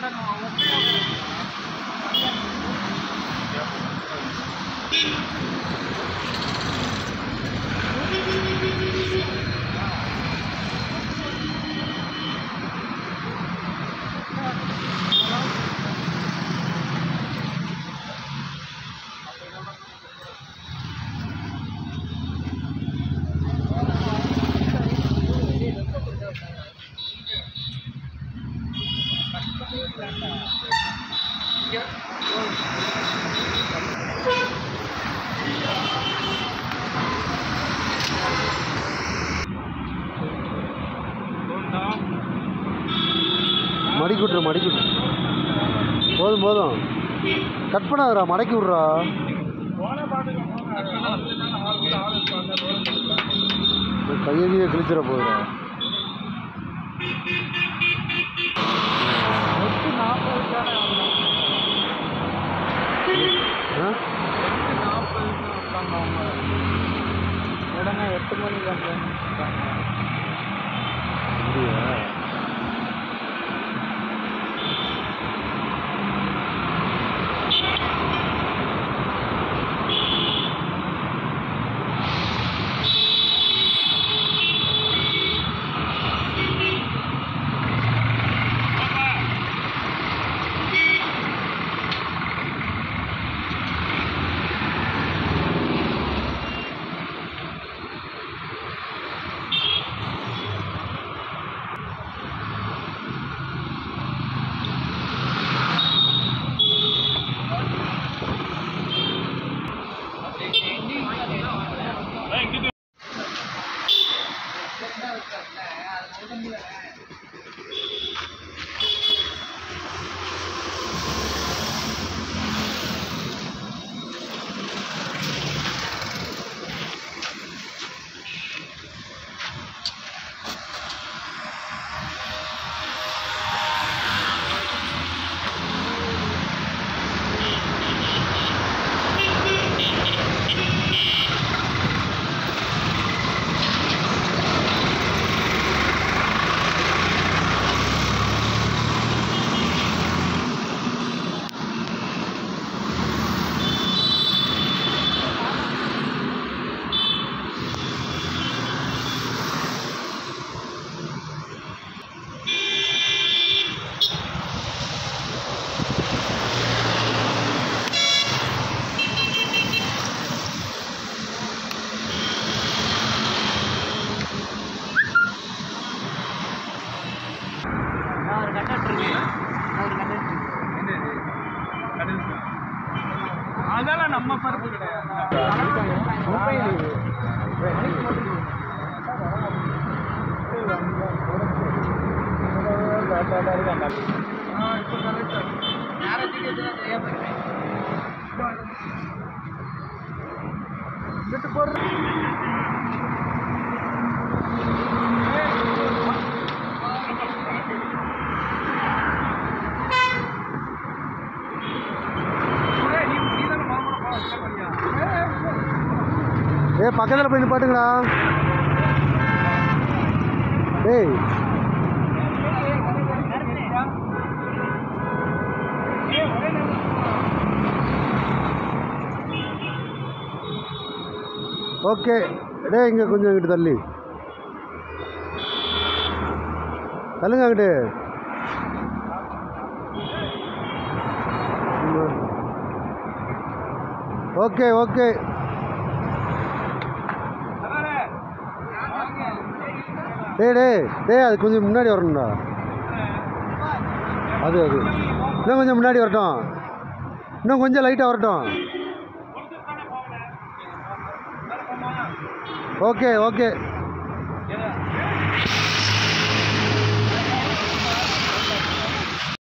மடக்கி விட்ரு மடக்கி விட்ரு போதும் போதும் கட் பண்ணாதடா மடக்கி விட்றா கையகிய கிழிச்சிட போகுதுடா ஆ எட்டு மணிக்கு வந்தேன் அப்படியா நான் ஒரு கண்டக்டர் இருக்கேன் நான் ஒரு கண்டக்டர் அதெல்லாம் நம்ம பருப்பு கிடையாது ஏ பக்கத்தில் போய் நிப்பாட்டுங்கடா ஏய் ஓகே டேய் இங்கே கொஞ்சம் இங்கிட்டு தள்ளி தள்ளுங்க அங்கிட்டு ஓகே ஓகே டேய் டேய் டேய் அது கொஞ்சம் முன்னாடி வரணும்டா அது அது இன்னும் கொஞ்சம் முன்னாடி வரட்டும் இன்னும் கொஞ்சம் லைட்டாக வரட்டும் ஓகே ஓகே